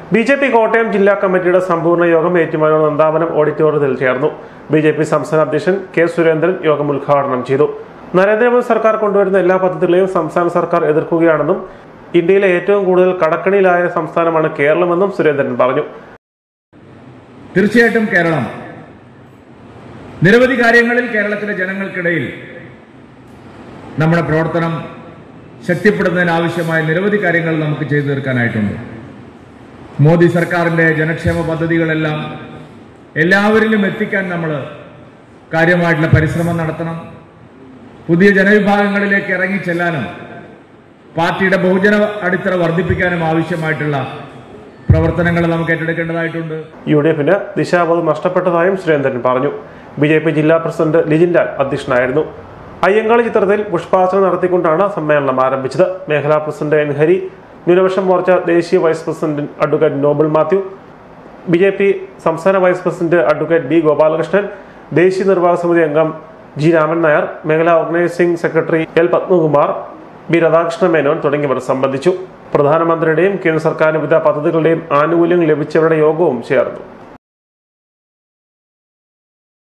B J P Kottayam ജില്ലാ കമ്മിറ്റിയുടെ സമ്പൂർണ്ണ യോഗം ഏറ്റുമാനൂർ നന്ദാവനം ഓഡിറ്റോറിയത്തിൽ ചേർന്നു ബി ജെ പി സംസ്ഥാന അധ്യക്ഷൻ കെ സുരേന്ദ്രൻ യോഗം ഉദ്ഘാടനം ചെയ്തു നരേന്ദ്രമോദി സർക്കാർ കൊണ്ടുവരുന്ന എല്ലാ പദ്ധതികളെയും സംസ്ഥാന സർക്കാർ എതിർക്കുകയാണെന്നും ഇന്ത്യയിലെ ഏറ്റവും കൂടുതൽ കടക്കണിയിലായ സംസ്ഥാനമാണ് കേരളമെന്നും സുരേന്ദ്രൻ പറഞ്ഞു തീർച്ചയായിട്ടും കേരളം നിരവധി കാര്യങ്ങളിൽ കേരളത്തിലെ ജനങ്ങൾക്കിടയിൽ നമ്മുടെ പ്രവർത്തനം ശക്തിപ്പെടുന്നതിനാവശ്യമായ നിരവധി കാര്യങ്ങൾ നമുക്ക് ചെയ്തു തീർക്കാനായിട്ടുണ്ട് മോദി സർക്കാരിന്റെ ജനക്ഷേമ പദ്ധതികളെല്ലാം എല്ലാവരിലും എത്തിക്കാൻ നമ്മൾ കാര്യമായിട്ടുള്ള പരിശ്രമം നടത്തണം പുതിയ ജനവിഭാഗങ്ങളിലേക്ക് ഇറങ്ങി ചെല്ലാനും പാർട്ടിയുടെ ബഹുജന അടിത്തറ വർദ്ധിപ്പിക്കാനും ആവശ്യമായിട്ടുള്ള പ്രവർത്തനങ്ങൾ നമുക്ക് ഏറ്റെടുക്കേണ്ടതായിട്ടുണ്ട് യു ഡി എഫിന് ദിശാബോധം നഷ്ടപ്പെട്ടതായും സുരേന്ദ്രൻ പറഞ്ഞു ബി ജെ പി ജില്ലാ പ്രസിഡന്റ് ലിജിൻ ലാൽ അധ്യക്ഷനായിരുന്നു അയ്യങ്കാളി ചിത്രത്തിൽ പുഷ്പാർച്ചന നടത്തിക്കൊണ്ടാണ് സമ്മേളനം ആരംഭിച്ചത് മേഖലാ പ്രസിഡന്റ് എൻ ഹരി ന്യൂനപക്ഷ മോർച്ച ദേശീയ vice president advocate Noble Mathew B J P സംസ്ഥാന vice president advocate B Gopalakrishnan ദേശീയ നിർവാഹക സമിതി അംഗം ജി രാമൻ നായർ മേഖലാ organising secretary L Padmakumar B Radhakrishna Menon തുടങ്ങിയവർ സംബന്ധിച്ചു പ്രധാനമന്ത്രിയുടെയും കേന്ദ്ര സർക്കാരിന്റെ വിവിധ പദ്ധതികളുടെയും ആനുകൂല്യങ്ങൾ ലഭിച്ചവരുടെ യോഗവും ചേർന്നു